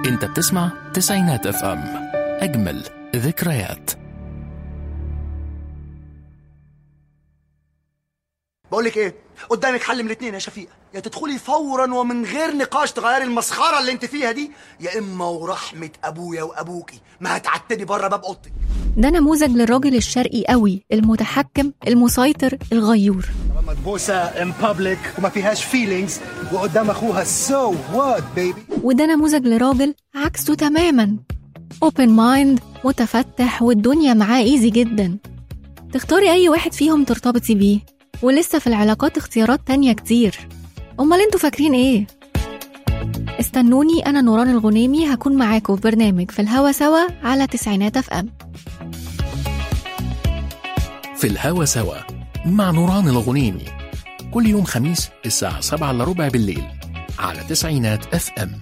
انت بتسمع تسعينات اف ام اجمل ذكريات بقول لك ايه قدامك حل من الاثنين يا شفيقه يا تدخلي فورا ومن غير نقاش تغيري المسخره اللي انت فيها دي يا اما ورحمه ابويا وابوكي ما هتعتدي بره باب اوضتك ده نموذج للراجل الشرقي قوي المتحكم المسيطر الغيور مدبوسه ان بابليك وما فيهاش فيلينجز وقدام اخوها سو وات بيبي وده نموذج لراجل عكسه تماما اوبن مايند متفتح والدنيا معاه ايزي جدا تختاري اي واحد فيهم ترتبطي بيه ولسه في العلاقات اختيارات تانية كتير امال انتوا فاكرين ايه استنوني انا نوران الغنيمي هكون معاكم في برنامج في الهوا سوا على تسعينات اف ام في الهوا سوا مع نوران الغنيمي كل يوم خميس الساعة 7 إلا ربع بالليل على تسعينات اف ام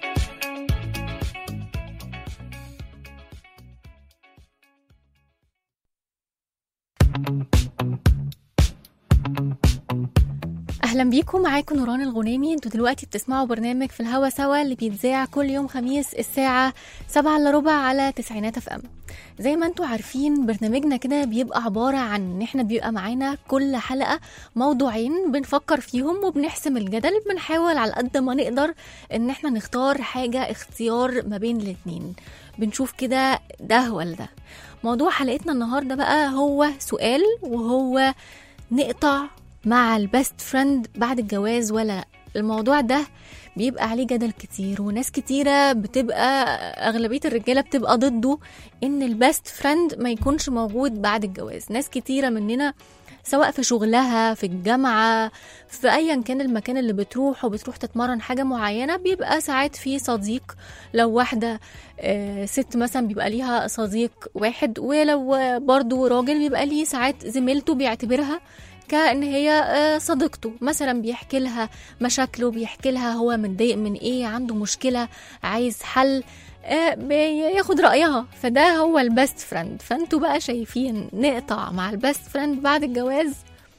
اهلا بيكم معاكم نوران الغنيمي انتوا دلوقتي بتسمعوا برنامج في الهوا سوا اللي بيتذاع كل يوم خميس الساعة سبعة الا ربع على تسعينات اف ام زي ما انتوا عارفين برنامجنا كده بيبقى عبارة عن ان احنا بيبقى معانا كل حلقة موضوعين بنفكر فيهم وبنحسم الجدل بنحاول على قد ما نقدر ان احنا نختار حاجة اختيار ما بين الاتنين بنشوف كده ده ولا ده موضوع حلقتنا النهاردة بقى هو سؤال وهو نقطع مع البست فريند بعد الجواز ولا لا الموضوع ده بيبقى عليه جدل كتير وناس كتيرة بتبقى أغلبية الرجالة بتبقى ضده إن البست فريند ما يكونش موجود بعد الجواز ناس كتيرة مننا سواء في شغلها في الجامعة في أيا كان المكان اللي بتروح وبتروح تتمرن حاجة معينة بيبقى ساعات في صديق لو واحدة آه، ست مثلا بيبقى ليها صديق واحد ولو برضو راجل بيبقى ليه ساعات زميلته بيعتبرها كأن هي آه، صديقته مثلا بيحكي لها مشاكله بيحكي لها هو متضايق من ايه عنده مشكلة عايز حل آه، بياخد رأيها فده هو البست فريند فانتوا بقى شايفين نقطع مع البست فريند بعد الجواز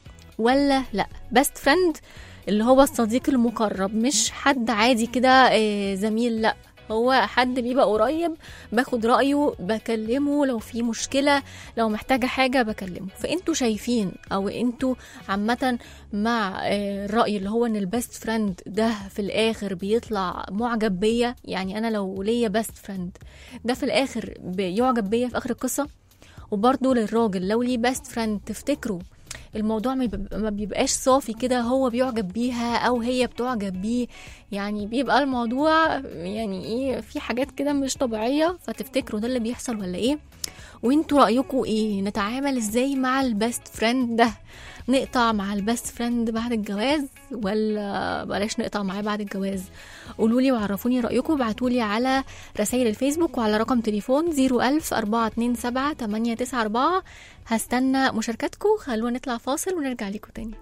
ولا لا بست فريند اللي هو الصديق المقرب مش حد عادي كده آه، زميل لا هو حد بيبقى قريب باخد رأيه بكلمه لو في مشكلة لو محتاجة حاجة بكلمه فانتوا شايفين او انتوا عامة مع آه، الرأي اللي هو ان البست فريند ده في الاخر بيطلع معجب بيا يعني انا لو ليا بست فريند ده في الاخر بيعجب بيا في اخر القصة وبرضه للراجل لو ليه بست فريند تفتكروا الموضوع ما بيبقى- ما بيبقاش صافي كده هو بيعجب بيها او هي بتعجب بيه يعني بيبقى الموضوع يعني ايه في حاجات كده مش طبيعية فتفتكروا ده اللي بيحصل ولا ايه وانتوا رأيكم ايه نتعامل ازاي مع البست فريند ده نقطع مع البست فريند بعد الجواز ولا بلاش نقطع معاه بعد الجواز قولوا لي وعرفوني رأيكم ابعتوا لي على رسائل الفيسبوك وعلى رقم تليفون 01000 427 894 هستنى مشاركاتكم خلونا نطلع فاصل ونرجع لكم تاني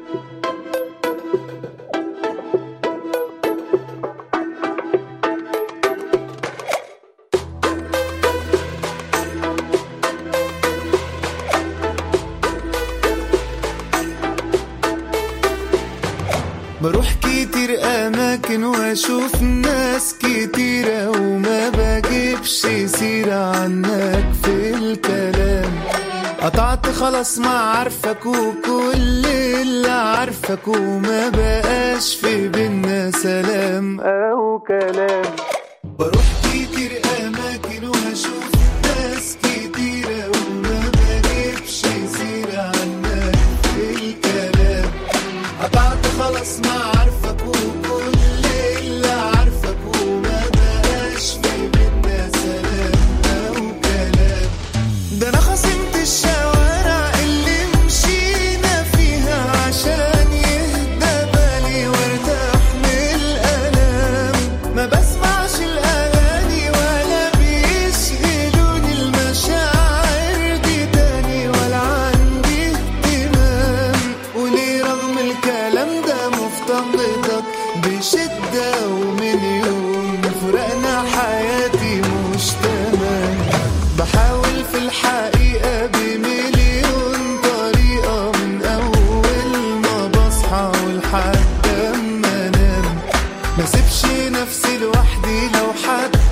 بروح كتير اماكن واشوف ناس كتيرة وما بجيبش سيرة عنك في الكلام قطعت خلاص ما عارفك وكل اللي عارفك وما بقاش في بينا سلام او كلام بروح كتير اماكن واشوف ناس كتيرة وما بجيبش سيرة عنك في الكلام قطعت خلاص ما عارفك وكل اللي عارفك وما بقاش في بينا سلام او كلام ده انا خصمت الشوارع اللي مشينا فيها عشان يهدى بالي وارتاح من الالام ما بسمعش الاغاني ولا بيشغلوني المشاعر دي تاني ولا عندي اهتمام وليه رغم الكلام ده مفتقدك بشدة ومن يوم فرقنا حياتي مش تمام بحاول في الحقيقة بمليون طريقة من أول ما بصحى ولحد ما أنام ما سيبش نفسي لوحدي لو حد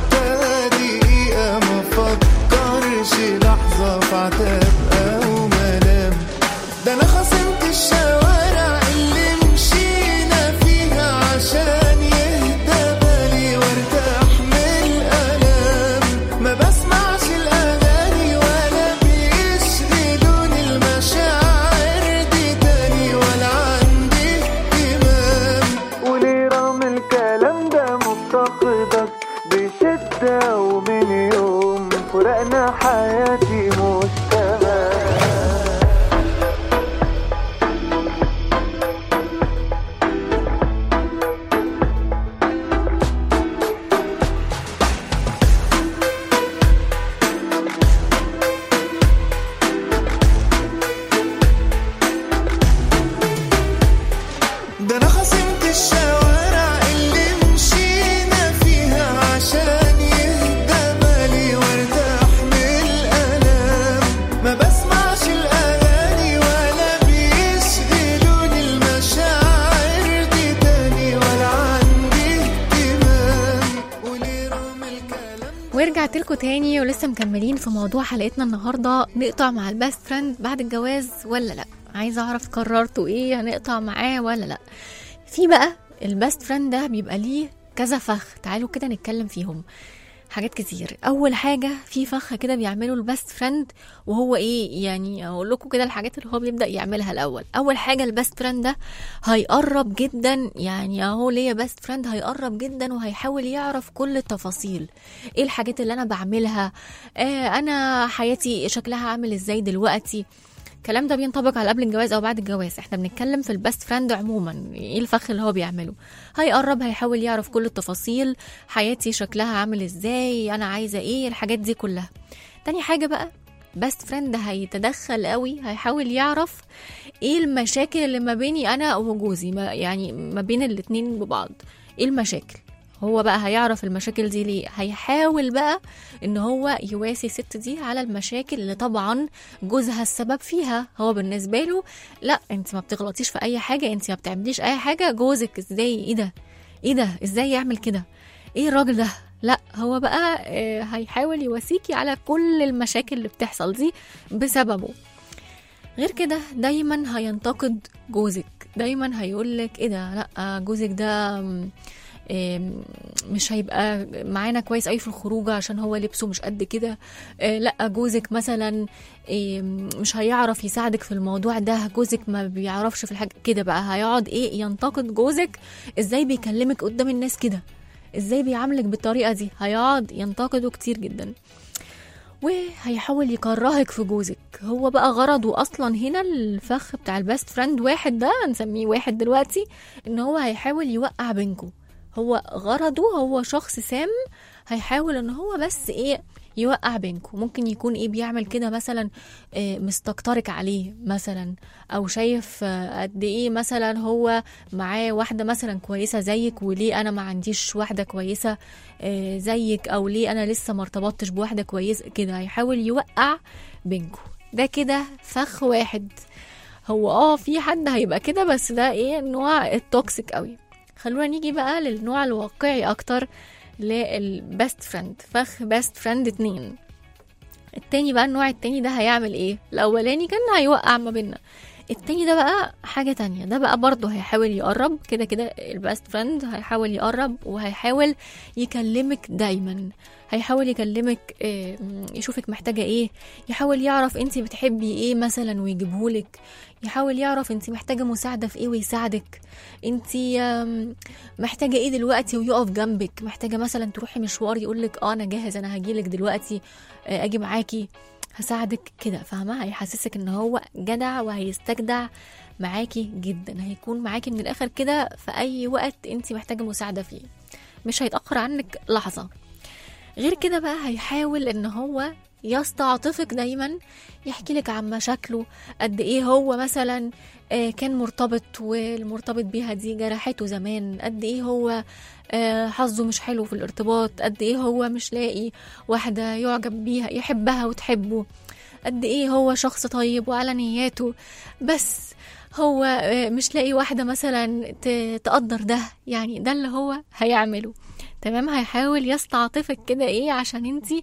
في عتاب او ملام ده انا خصمت الشوارع اللي مشينا فيها عشان يهدى بالي وارتاح من الالام ما بسمعش الاغاني ولا بيشغلوني المشاعر دي تاني ولا عندي اهتمام وليه رغم الكلام ده مفتقدك بشدة ومن يوم فرقنا حياتي مش تمام ده انا خصمت الشوارع اللي مشينا فيها عشان يهدى بالي وارتاح من الالام ما بسمعش الاغاني ولا بيشغلوني المشاعر دي تاني ولا عندي اهتمام وليه رغم الكلام ورجعت لكم تاني ولسه مكملين في موضوع حلقتنا النهارده نقطع مع البيست فريند بعد الجواز ولا لا عايزه اعرف قررتوا ايه هنقطع معاه ولا لا في بقى البيست فريند ده بيبقى ليه كذا فخ تعالوا كده نتكلم فيهم حاجات كتير اول حاجه في فخ كده بيعمله البيست فريند وهو ايه يعني اقول لكم كده الحاجات اللي هو بيبدا يعملها الاول اول حاجه البيست فريند ده هيقرب جدا يعني اهو ليا بيست فريند هيقرب جدا وهيحاول يعرف كل التفاصيل ايه الحاجات اللي انا بعملها آه انا حياتي شكلها عامل ازاي دلوقتي الكلام ده بينطبق على قبل الجواز او بعد الجواز احنا بنتكلم في البست فريند عموما ايه الفخ اللي هو بيعمله هيقرب هيحاول يعرف كل التفاصيل حياتي شكلها عامل ازاي انا عايزه ايه الحاجات دي كلها تاني حاجه بقى بست فريند هيتدخل قوي هيحاول يعرف ايه المشاكل اللي ما بيني انا وجوزي ما يعني ما بين الاتنين ببعض ايه المشاكل هو بقى هيعرف المشاكل دي ليه هيحاول بقى ان هو يواسي الست دي على المشاكل اللي طبعا جوزها السبب فيها هو بالنسبه له لا انت ما بتغلطيش في اي حاجه انت ما بتعمليش اي حاجه جوزك ازاي ايه ده ايه ده ازاي يعمل كده ايه الراجل ده لا هو بقى آه، هيحاول يواسيكي على كل المشاكل اللي بتحصل دي بسببه غير كده دايما هينتقد جوزك دايما هيقولك ايه ده لا جوزك ده م، آم، مش هيبقى معانا كويس قوي في الخروجه عشان هو لبسه مش قد كده آه، لا جوزك مثلا آم، مش هيعرف يساعدك في الموضوع ده جوزك ما بيعرفش في الحاجه كده بقى هيقعد ايه ينتقد جوزك ازاي بيكلمك قدام الناس كده ازاي بيعاملك بالطريقه دي هيقعد ينتقده كتير جدا وهيحاول يكرهك في جوزك هو بقى غرضه اصلا هنا الفخ بتاع البيست فريند واحد ده نسميه واحد دلوقتي ان هو هيحاول يوقع بينكم هو غرضه هو شخص سام هيحاول ان هو بس ايه يوقع بينكم ممكن يكون ايه بيعمل كده مثلا آه، مستكترك عليه مثلا او شايف آه، قد ايه مثلا هو معاه واحده مثلا كويسه زيك وليه انا ما عنديش واحده كويسه آه، زيك او ليه انا لسه ما ارتبطتش بواحده كويسه كده هيحاول يوقع بينكم ده كده فخ واحد هو اه في حد هيبقى كده بس ده ايه النوع التوكسيك قوي خلونا نيجي بقى للنوع الواقعي اكتر للبست فريند فخ بست فريند اتنين التاني بقى النوع التاني ده هيعمل ايه الاولاني كان هيوقع ما بيننا التاني ده بقى حاجة تانية ده بقى برضه هيحاول يقرب كده كده البست فريند هيحاول يقرب وهيحاول يكلمك دايما هيحاول يكلمك آه، يشوفك محتاجة ايه يحاول يعرف انت بتحبي ايه مثلا ويجيبهولك يحاول يعرف انت محتاجة مساعدة في ايه ويساعدك انت آم، محتاجة ايه دلوقتي ويقف جنبك محتاجة مثلا تروحي مشوار يقولك اه انا جاهز انا هجيلك دلوقتي آه، اجي معاكي هساعدك كده فاهمة هيحسسك ان هو جدع وهيستجدع معاكي جدا هيكون معاكي من الاخر كده في اي وقت انت محتاجة مساعدة فيه مش هيتأخر عنك لحظة غير كده بقى هيحاول ان هو يستعطفك دايما يحكي لك عن مشاكله قد ايه هو مثلا آه، كان مرتبط والمرتبط بيها دي جرحته زمان قد ايه هو آه، حظه مش حلو في الارتباط قد ايه هو مش لاقي واحدة يعجب بيها يحبها وتحبه قد ايه هو شخص طيب وعلى نياته بس هو آه، مش لاقي واحدة مثلا ت- تقدر ده يعني ده اللي هو هيعمله تمام هيحاول يستعطفك كده ايه عشان انتي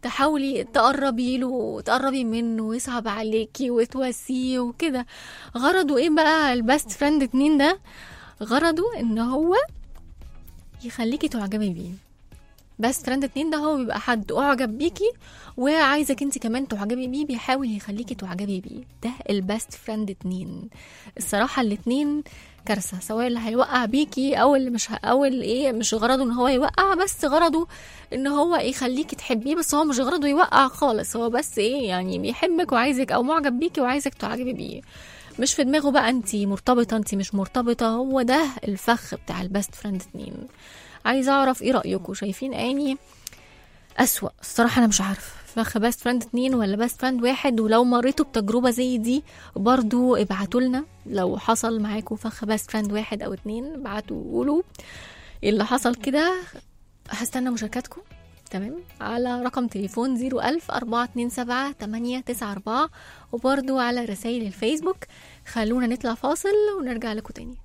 تحاولي تقربي له تقربي منه ويصعب عليكي وتواسيه وكده غرضه ايه بقى البست فريند اتنين ده غرضه ان هو يخليكي تعجبي بيه بس فريند اتنين ده هو بيبقى حد اعجب بيكي وعايزك انت كمان تعجبي بيه بيحاول يخليكي تعجبي بيه ده البست فريند اتنين الصراحه الاتنين كارثه سواء اللي هيوقع بيكي او اللي مش ه... او اللي ايه مش غرضه ان هو يوقع بس غرضه ان هو يخليكي تحبيه بس هو مش غرضه يوقع خالص هو بس ايه يعني بيحبك وعايزك او معجب بيكي وعايزك تعجبي بيه مش في دماغه بقى انت مرتبطه انت مش مرتبطه هو ده الفخ بتاع البست فريند اتنين عايزه اعرف ايه رايكم شايفين اني اسوا الصراحه انا مش عارفه فخ بست فريند اتنين ولا بست فريند واحد ولو مريتوا بتجربه زي دي برضو ابعتوا لنا لو حصل معاكم فخ بست فريند واحد او اتنين ابعتوا وقولوا ايه اللي حصل كده هستنى مشاركاتكم تمام على رقم تليفون 01000 427 894 وبرضو على رسائل الفيسبوك خلونا نطلع فاصل ونرجع لكم تاني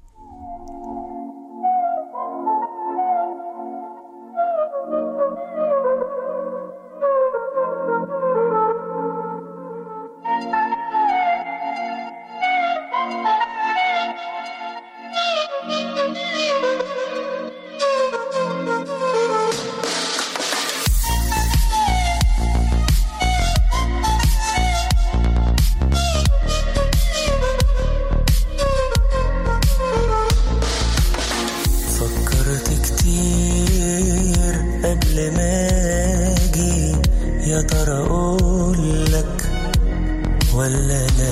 فكرت كتير قبل ما اجي يا ترى اقول لك ولا لا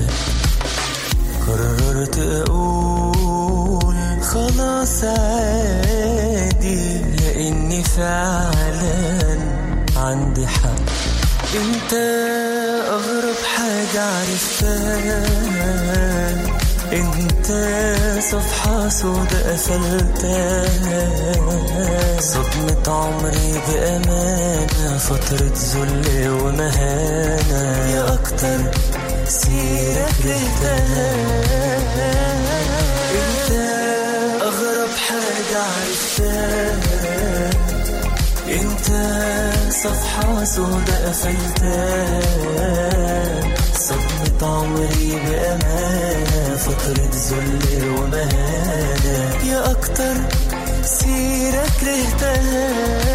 قررت اقول خلاص عادي لاني فعلا عندي حق انت اغرب حاجة عرفتها انت صفحة سودة قفلتها صدمة عمري بأمانة فترة ذل ومهانة يا أكتر سيرة كرهتها انت أغرب حاجة عرفتها انت صفحة سودة قفلتها صدمة عمري بأمانة فترة ذل ومهانة يا أكتر سيرة كرهتها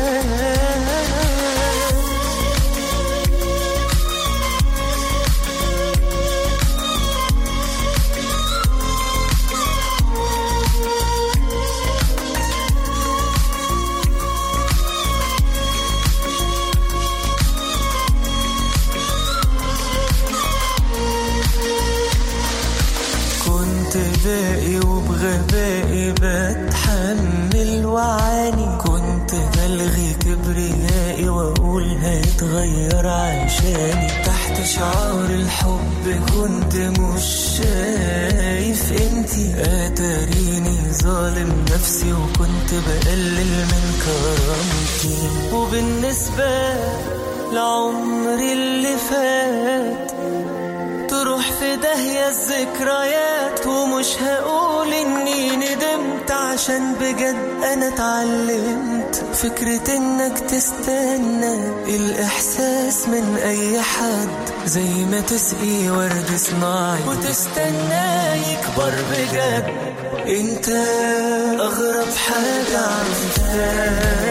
كنت باقي وبغبائي بتحمل وعاني كنت بلغي كبريائي واقول هيتغير عشاني تحت شعار الحب كنت مش شايف انتي اتاريني ظالم نفسي وكنت بقلل من كرامتي وبالنسبة لعمري اللي فات تروح في داهية الذكريات ومش هقول اني ندمت عشان بجد انا اتعلمت فكرة انك تستنى الاحساس من اي حد زي ما تسقي ورد صناعي وتستنى يكبر بجد انت اغرب حاجة عرفتها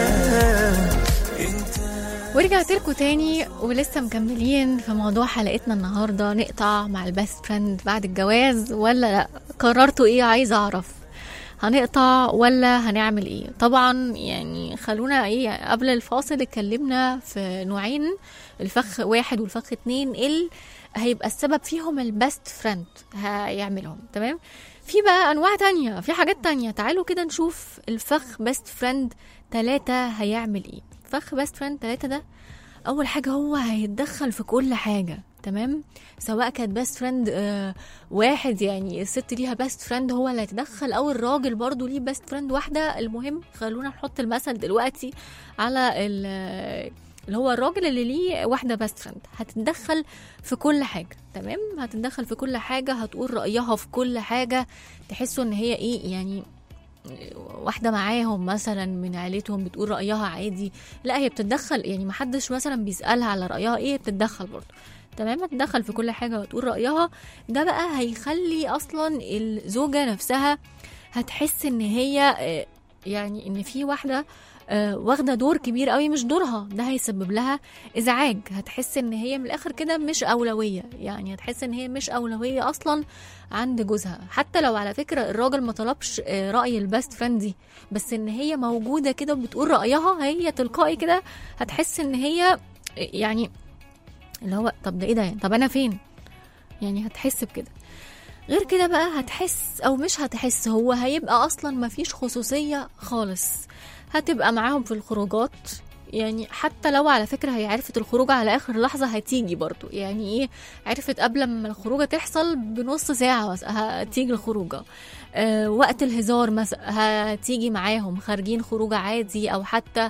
انت ورجعت لكم تاني ولسه مكملين في موضوع حلقتنا النهارده نقطع مع البيست فريند بعد الجواز ولا لا قررتوا ايه عايزه اعرف هنقطع ولا هنعمل ايه طبعا يعني خلونا ايه قبل الفاصل اتكلمنا في نوعين الفخ واحد والفخ اتنين اللي هيبقى السبب فيهم البست فريند هيعملهم تمام في بقى انواع تانية في حاجات تانية تعالوا كده نشوف الفخ بست فريند تلاتة هيعمل ايه فخ بست فريند تلاتة ده اول حاجة هو هيتدخل في كل حاجة تمام سواء كانت بيست فريند آه واحد يعني الست ليها بيست فريند هو اللي هيتدخل او الراجل برضو ليه بيست فريند واحده المهم خلونا نحط المثل دلوقتي على ال- اللي هو الراجل اللي ليه واحده بيست فريند هتتدخل في كل حاجه تمام هتتدخل في كل حاجه هتقول رايها في كل حاجه تحسوا ان هي ايه يعني واحده معاهم مثلا من عيلتهم بتقول رايها عادي لا هي بتتدخل يعني محدش مثلا بيسالها على رايها ايه بتتدخل برضه تمام تتدخل في كل حاجه وتقول رايها ده بقى هيخلي اصلا الزوجه نفسها هتحس ان هي آه، يعني ان في واحده آه، واخده دور كبير قوي مش دورها ده هيسبب لها ازعاج هتحس ان هي من الاخر كده مش اولويه يعني هتحس ان هي مش اولويه اصلا عند جوزها حتى لو على فكره الراجل ما طلبش آه، راي البست فريند دي بس ان هي موجوده كده وبتقول رايها هي تلقائي كده هتحس ان هي يعني اللي هو طب ده ايه ده يعني طب انا فين يعني هتحس بكده غير كده بقى هتحس او مش هتحس هو هيبقى اصلا مفيش خصوصيه خالص هتبقى معاهم في الخروجات يعني حتى لو على فكرة هي عرفت الخروج على آخر لحظة هتيجي برضو يعني إيه عرفت قبل ما الخروجة تحصل بنص ساعة مثلا هتيجي الخروجة آه وقت الهزار مثلا هتيجي معاهم خارجين خروجة عادي أو حتى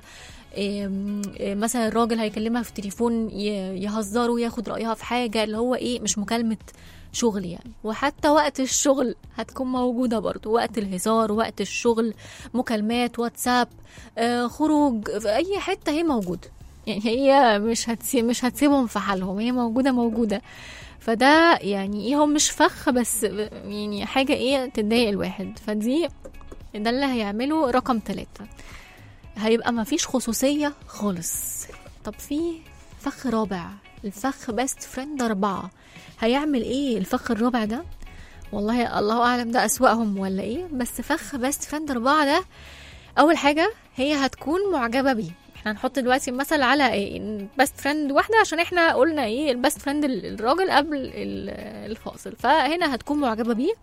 آم، آه، مثلا الراجل هيكلمها في التليفون ي- يهزروا ياخد رأيها في حاجة اللي هو إيه مش مكالمة شغل يعني وحتى وقت الشغل هتكون موجودة برضو وقت الهزار وقت الشغل مكالمات واتساب آه خروج في أي حتة هي موجودة يعني هي مش هتسيب مش هتسيبهم في حالهم هي موجودة موجودة فده يعني ايه هو مش فخ بس يعني حاجة ايه تضايق الواحد فدي ده اللي هيعمله رقم ثلاثة هيبقى مفيش خصوصية خالص طب في فخ رابع الفخ بيست فريند أربعة هيعمل ايه الفخ الرابع ده والله الله اعلم ده اسوأهم ولا ايه بس فخ بيست فريند أربعة ده اول حاجة هي هتكون معجبة بيه احنا هنحط دلوقتي مثل على ايه بيست فريند واحدة عشان احنا قلنا ايه البيست فريند الراجل قبل ال- الفاصل فهنا هتكون معجبة بيه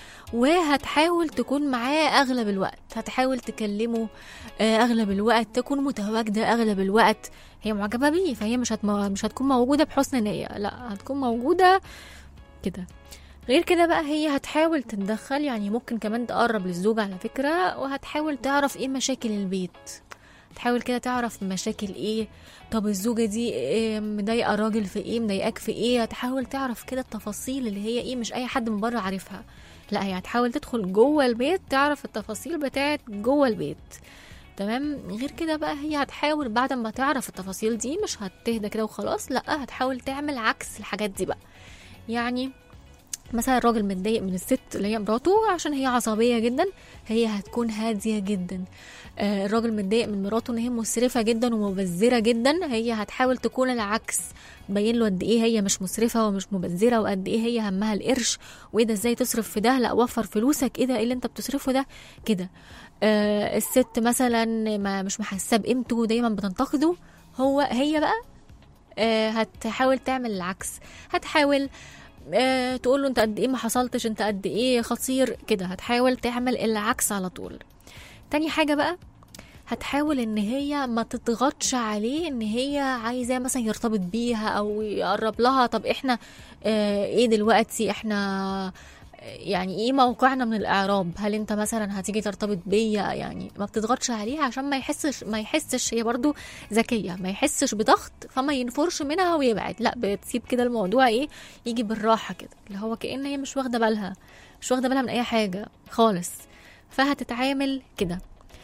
وهتحاول تكون معاه اغلب الوقت هتحاول تكلمه آه، اغلب الوقت تكون متواجده اغلب الوقت هي معجبه بيه فهي مش هتم... مش هتكون موجوده بحسن نيه لا هتكون موجوده كده غير كده بقى هي هتحاول تتدخل يعني ممكن كمان تقرب للزوج على فكره وهتحاول تعرف ايه مشاكل البيت تحاول كده تعرف مشاكل ايه طب الزوجه دي إيه مضايقه الراجل في ايه مضايقاك في ايه هتحاول تعرف كده التفاصيل اللي هي ايه مش اي حد من بره عارفها لا هي هتحاول تدخل جوه البيت تعرف التفاصيل بتاعت جوه البيت تمام غير كده بقى هي هتحاول بعد ما تعرف التفاصيل دي مش هتهدى كده وخلاص لا هتحاول تعمل عكس الحاجات دي بقى يعني مثلا الراجل متضايق من الست اللي هي مراته عشان هي عصبيه جدا هي هتكون هاديه جدا آه، الراجل متضايق من مراته ان هي مسرفه جدا ومبذره جدا هي هتحاول تكون العكس تبين له قد ايه هي مش مسرفه ومش مبذره وقد ايه هي همها القرش وايه ده ازاي تصرف في ده لا وفر فلوسك ايه ده ايه اللي انت بتصرفه ده كده آه الست مثلا ما مش محسه بقيمته دايما بتنتقده هو هي بقى آه هتحاول تعمل العكس هتحاول آه تقول له انت قد ايه ما حصلتش انت قد ايه خطير كده هتحاول تعمل العكس على طول تاني حاجه بقى هتحاول ان هي ما تضغطش عليه ان هي عايزاه مثلا يرتبط بيها او يقرب لها طب احنا اه ايه دلوقتي احنا يعني ايه موقعنا من الاعراب هل انت مثلا هتيجي ترتبط بيا يعني ما بتضغطش عليه عشان ما يحسش ما يحسش هي برضو ذكيه ما يحسش بضغط فما ينفرش منها ويبعد لا بتسيب كده الموضوع ايه يجي بالراحه كده اللي هو كأن هي مش واخده بالها مش واخده بالها من اي حاجه خالص فهتتعامل كده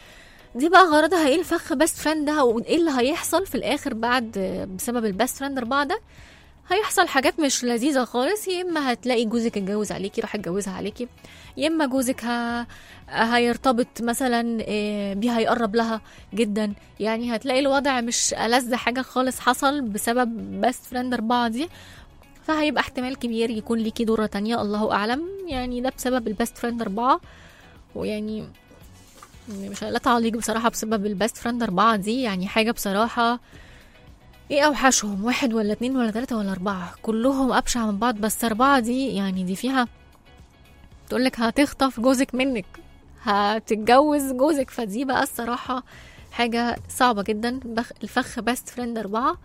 دي بقى غرضها ايه الفخ بيست فريند ده وايه اللي هيحصل في الاخر بعد بسبب البيست فريند اربعه ده هيحصل حاجات مش لذيذه خالص يا اما هتلاقي جوزك اتجوز عليكي راح اتجوزها عليكي يا اما جوزك ه... هيرتبط مثلا آه، بيها هيقرب لها جدا يعني هتلاقي الوضع مش ألذ حاجه خالص حصل بسبب بيست فريند اربعه دي فهيبقى احتمال كبير يكون ليكي دورة تانية الله أعلم يعني ده بسبب البيست فريند أربعة ويعني مش لا تعليق بصراحة بسبب البيست فريند أربعة دي يعني حاجة بصراحة ايه أوحشهم واحد ولا اتنين ولا تلاتة ولا أربعة كلهم أبشع من بعض بس أربعة دي يعني دي فيها تقولك هتخطف جوزك منك هتتجوز جوزك فدي بقى الصراحة حاجة صعبة جدا بخ الفخ بيست فريند أربعة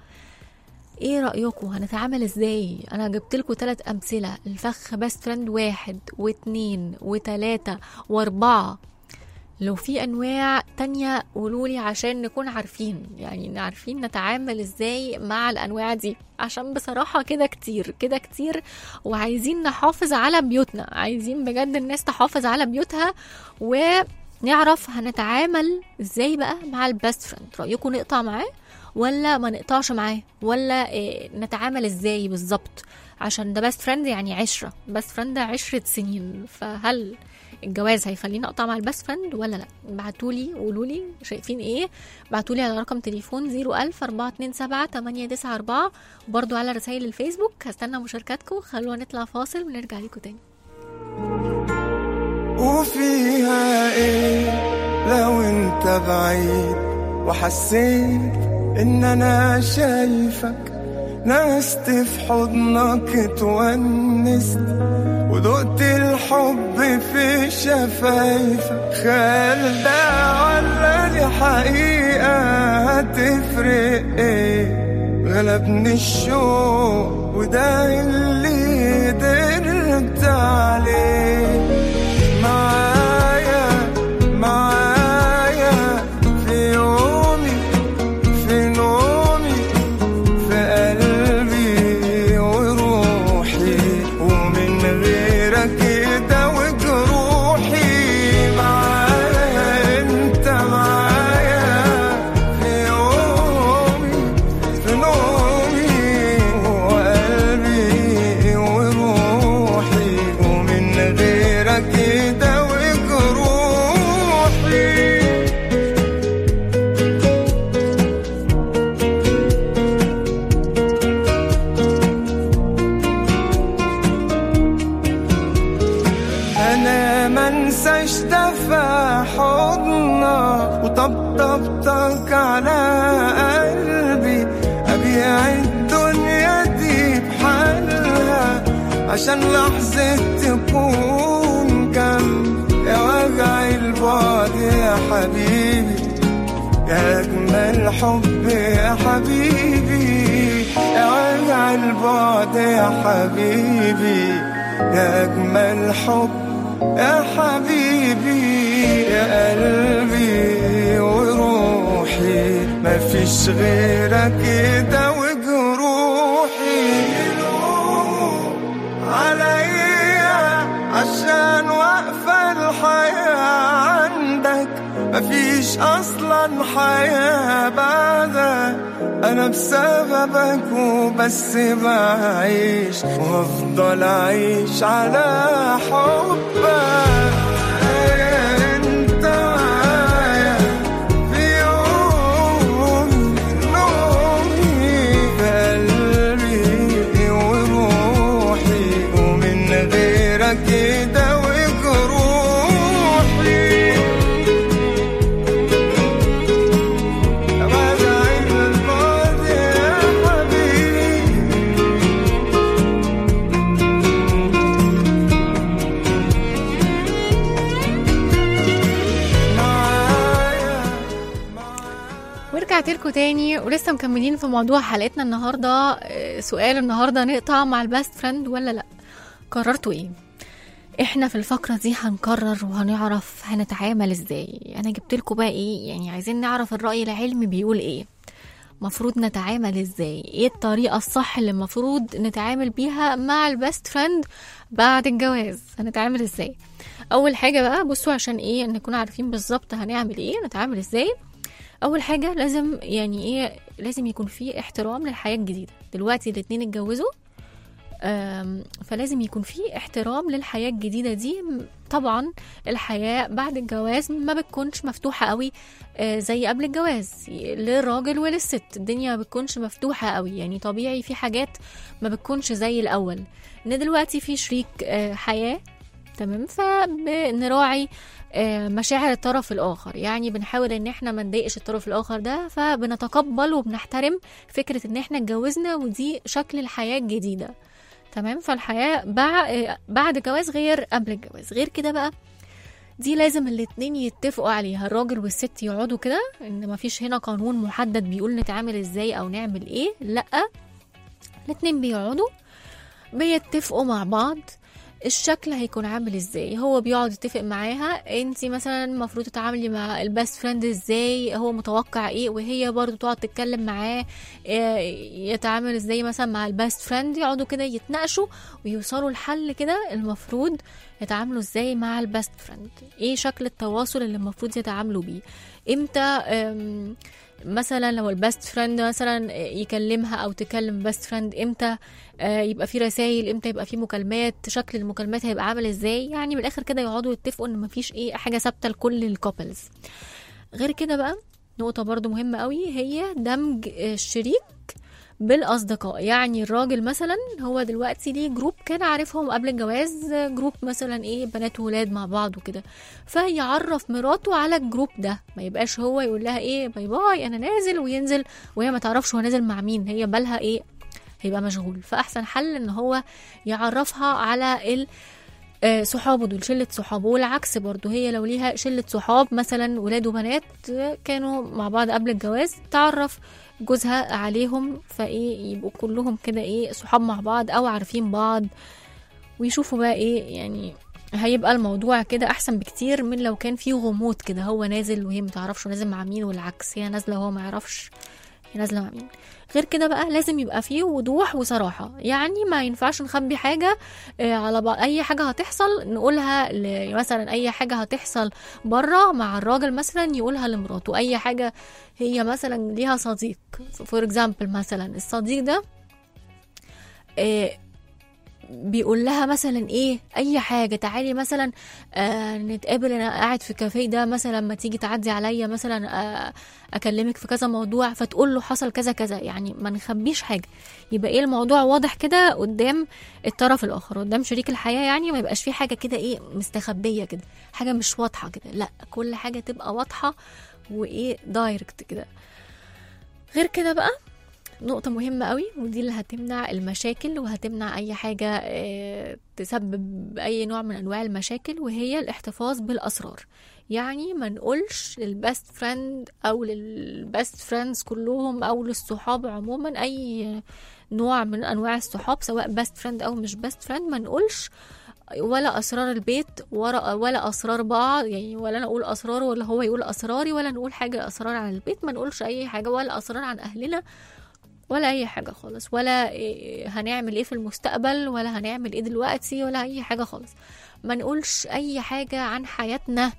ايه رأيكم هنتعامل ازاي انا جبت لكم ثلاث امثلة الفخ بيست فريند واحد واتنين وتلاتة واربعة لو في انواع تانية قولولي عشان نكون عارفين يعني عارفين نتعامل ازاي مع الانواع دي عشان بصراحة كده كتير كده كتير وعايزين نحافظ على بيوتنا عايزين بجد الناس تحافظ على بيوتها و نعرف هنتعامل ازاي بقى مع البيست فريند رايكم نقطع معاه ولا ما نقطعش معاه ولا إيه نتعامل ازاي بالظبط عشان ده بيست فريند يعني عشره بيست فريند عشره سنين فهل الجواز هيخليني اقطع مع البيست فريند ولا لا ابعتولي قولوا لي شايفين ايه ابعتولي على رقم تليفون 01000 427 894 وبرضو على رسائل الفيسبوك هستنى مشاركاتكم خلونا نطلع فاصل ونرجع لكم تاني وفيها ايه لو انت بعيد وحسيت ان انا شايفك نست في حضنك اتونست ودقت الحب في شفايفك خيال ده ولا دي حقيقة هتفرق ايه غلبني الشوق وده اللي قدرت عليه معايا معايا في يومي في نومي في قلبي وروحي ومن غيرك كده وجروحي معايا انت معايا في يومي في نومي وقلبي وروحي ومن غيرك كده وجروحي انا منساش دفع حضنك وطبطبتك على قلبي ابيع الدنيا دي بحالها عشان لحظة تكون جنبي يا وجع البعد يا حبيبي يا أجمل حب يا حبيبي يا وجع البعد يا حبيبي يا أجمل حب يا حبيبي يا قلبي وروحي مفيش غيرك كده وجروحي يلوموا عليا عشان واقفة الحياة عندك مفيش أصلا حياة بعدك أنا بسببك وبس بعيش وأفضل أعيش على حبك أنت معايا في يوم نومي في قلبي وروحي ومن غيرك كده وجروحي أبعد عن البعد يا حبيبي معايا ورجعت لكم تاني ولسه مكملين في موضوع حلقتنا النهارده آه، سؤال النهارده نقطع مع الباست فريند ولا لا قررتوا ايه احنا في الفقره دي هنقرر وهنعرف هنتعامل ازاي انا جبت لكم بقى ايه يعني عايزين نعرف الراي العلمي بيقول ايه مفروض نتعامل ازاي ايه الطريقه الصح اللي المفروض نتعامل بيها مع الباست فريند بعد الجواز هنتعامل ازاي اول حاجه بقى بصوا عشان ايه نكون عارفين بالظبط هنعمل ايه نتعامل ازاي اول حاجه لازم يعني ايه لازم يكون في احترام للحياه الجديده دلوقتي الاتنين اتجوزوا أم، فلازم يكون في احترام للحياة الجديدة دي م- طبعا الحياة بعد الجواز ما بتكونش مفتوحة قوي آه، زي قبل الجواز للراجل وللست الدنيا ما بتكونش مفتوحة قوي يعني طبيعي في حاجات ما بتكونش زي الأول ان دلوقتي في شريك آه، حياة تمام فبنراعي آه، مشاعر الطرف الآخر يعني بنحاول ان احنا ما نضايقش الطرف الآخر ده فبنتقبل وبنحترم فكرة ان احنا اتجوزنا ودي شكل الحياة الجديدة تمام فالحياة بع- بعد الجواز غير قبل الجواز غير كده بقى دي لازم الاتنين يتفقوا عليها الراجل والست يقعدوا كده ان مفيش هنا قانون محدد بيقول نتعامل ازاي او نعمل ايه لا الاتنين بيقعدوا بيتفقوا مع بعض الشكل هيكون عامل ازاي هو بيقعد يتفق معاها انت مثلا المفروض تتعاملي مع البست فريند ازاي هو متوقع ايه وهي برضو تقعد تتكلم معاه إيه، يتعامل ازاي مثلا مع البست فريند يقعدوا كده يتناقشوا ويوصلوا لحل كده المفروض يتعاملوا ازاي مع البست فريند ايه شكل التواصل اللي المفروض يتعاملوا بيه امتى أم، مثلا لو البست فريند مثلا يكلمها او تكلم بست فريند امتى آه، يبقى في رسائل امتى يبقى في مكالمات شكل المكالمات هيبقى عامل ازاي يعني من الاخر كده يقعدوا يتفقوا ان مفيش ايه حاجه ثابته لكل الكوبلز غير كده بقى نقطه برضو مهمه قوي هي دمج الشريك بالاصدقاء يعني الراجل مثلا هو دلوقتي ليه جروب كان عارفهم قبل الجواز جروب مثلا ايه بنات وولاد مع بعض وكده فيعرف مراته على الجروب ده ما يبقاش هو يقول لها ايه باي باي انا نازل وينزل وهي ما تعرفش هو نازل مع مين هي بالها ايه هيبقى مشغول فاحسن حل ان هو يعرفها على ال آه، صحابه دول شلة صحابه والعكس برضو هي لو ليها شلة صحاب مثلا ولاد وبنات آه، كانوا مع بعض قبل الجواز تعرف جوزها عليهم فايه يبقوا كلهم كده ايه صحاب مع بعض او عارفين بعض ويشوفوا بقى ايه يعني هيبقى الموضوع كده احسن بكتير من لو كان فيه غموض كده هو نازل وهي متعرفش نازل مع مين والعكس هي نازله وهو ما يعرفش هي نازله مع مين غير كده بقى لازم يبقى فيه وضوح وصراحه يعني ما ينفعش نخبي حاجه آه، على بعض اي حاجه هتحصل نقولها ل- مثلا اي حاجه هتحصل بره مع الراجل مثلا يقولها لمراته اي حاجه هي مثلا ليها صديق فور اكزامبل مثلا الصديق ده آه، بيقول لها مثلا ايه اي حاجه تعالي مثلا آه نتقابل انا قاعد في كافيه ده مثلا ما تيجي تعدي عليا مثلا آه اكلمك في كذا موضوع فتقول له حصل كذا كذا يعني ما نخبيش حاجه يبقى ايه الموضوع واضح كده قدام الطرف الاخر قدام شريك الحياه يعني ما يبقاش في حاجه كده ايه مستخبيه كده حاجه مش واضحه كده لا كل حاجه تبقى واضحه وايه دايركت كده غير كده بقى نقطة مهمة قوي ودي اللي هتمنع المشاكل وهتمنع أي حاجة آه، تسبب أي نوع من أنواع المشاكل وهي الاحتفاظ بالأسرار يعني ما نقولش للبست فريند أو للبست فريندز كلهم أو للصحاب عموما أي نوع من أنواع الصحاب سواء بست فريند أو مش بست فريند ما نقولش ولا اسرار البيت ولا ولا اسرار بعض يعني ولا انا اقول اسرار ولا هو يقول اسراري ولا نقول حاجه اسرار عن البيت ما نقولش اي حاجه ولا اسرار عن اهلنا ولا اي حاجه خالص ولا إيه هنعمل ايه في المستقبل ولا هنعمل ايه دلوقتي ولا اي حاجه خالص ما نقولش اي حاجه عن حياتنا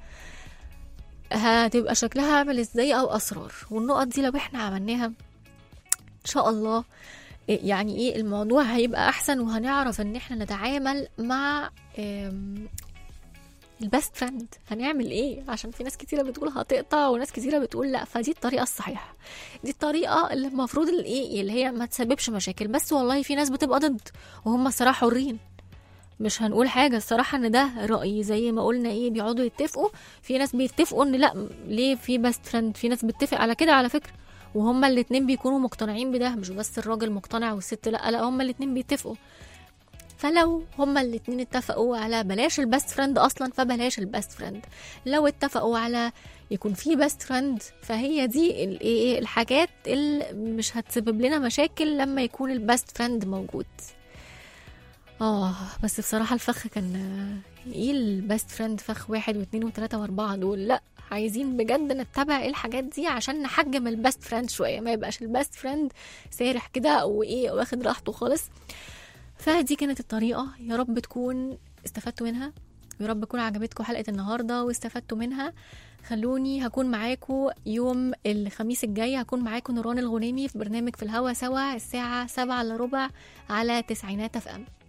هتبقى شكلها عامل ازاي او اسرار والنقط دي لو احنا عملناها ان شاء الله إيه يعني ايه الموضوع هيبقى احسن وهنعرف ان احنا نتعامل مع آم، البست فريند هنعمل ايه عشان في ناس كتيره بتقول هتقطع وناس كتيره بتقول لا فدي الطريقه الصحيحه دي الطريقه اللي المفروض الايه اللي هي ما تسببش مشاكل بس والله في ناس بتبقى ضد وهم الصراحه حرين مش هنقول حاجه الصراحه ان ده رايي زي ما قلنا ايه بيقعدوا يتفقوا في ناس بيتفقوا ان لا ليه في بست فريند في ناس بتتفق على كده على فكره وهما الاتنين بيكونوا مقتنعين بده مش بس الراجل مقتنع والست لا لا هما الاتنين بيتفقوا فلو هما الاتنين اتفقوا على بلاش البست فريند اصلا فبلاش البست فريند لو اتفقوا على يكون في بست فريند فهي دي ال- ايه الحاجات اللي مش هتسبب لنا مشاكل لما يكون البست فريند موجود اه بس بصراحة الفخ كان ايه البست فريند فخ واحد واثنين وثلاثة واربعة دول لا عايزين بجد نتبع ايه الحاجات دي عشان نحجم البست فريند شوية ما يبقاش البست فريند سارح كده وايه واخد راحته خالص فدي كانت الطريقة يا رب تكون استفدتوا منها يا رب تكون عجبتكم حلقة النهاردة واستفدتوا منها خلوني هكون معاكم يوم الخميس الجاي هكون معاكم نوران الغنيمي في برنامج في الهوا سوا الساعة سبعة الا ربع على تسعينات اف ام